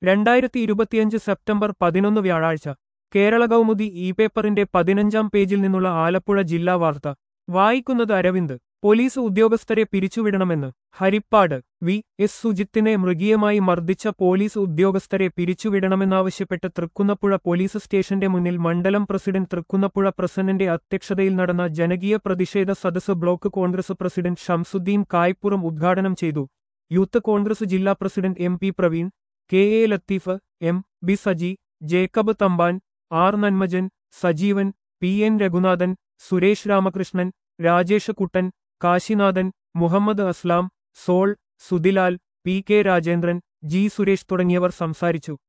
രണ്ടായിരത്തി ഇരുപത്തിയഞ്ച് സെപ്റ്റംബർ പതിനൊന്ന് വ്യാഴാഴ്ച കേരള കൗമുദി ഇ പേപ്പറിന്റെ പതിനഞ്ചാം പേജിൽ നിന്നുള്ള ആലപ്പുഴ ജില്ലാ വാർത്ത വായിക്കുന്നത് അരവിന്ദ് പോലീസ് ഉദ്യോഗസ്ഥരെ പിരിച്ചുവിടണമെന്ന് ഹരിപ്പാട് വി എസ് സുജിത്തിനെ മൃഗീയമായി മർദ്ദിച്ച പോലീസ് ഉദ്യോഗസ്ഥരെ പിരിച്ചുവിടണമെന്നാവശ്യപ്പെട്ട് തൃക്കുന്നപ്പുഴ പോലീസ് സ്റ്റേഷന്റെ മുന്നിൽ മണ്ഡലം പ്രസിഡന്റ് തൃക്കുന്നപ്പുഴ പ്രസന്നന്റെ അധ്യക്ഷതയിൽ നടന്ന ജനകീയ പ്രതിഷേധ സദസ്സ് ബ്ലോക്ക് കോൺഗ്രസ് പ്രസിഡന്റ് ഷംസുദ്ദീൻ കായ്പുറം ഉദ്ഘാടനം ചെയ്തു യൂത്ത് കോൺഗ്രസ് ജില്ലാ president M P Praveen K A Latheef M B Saji Jacob Thampan R Nanmajan Sajeevan P N Raghunathan Suresh Ramakrishnan Rajesh Kuttan Kashinathan Muhammad Aslam സോൾ Suthilal P K Rajendran G Suresh തുടങ്ങിയവർ സംസാരിച്ചു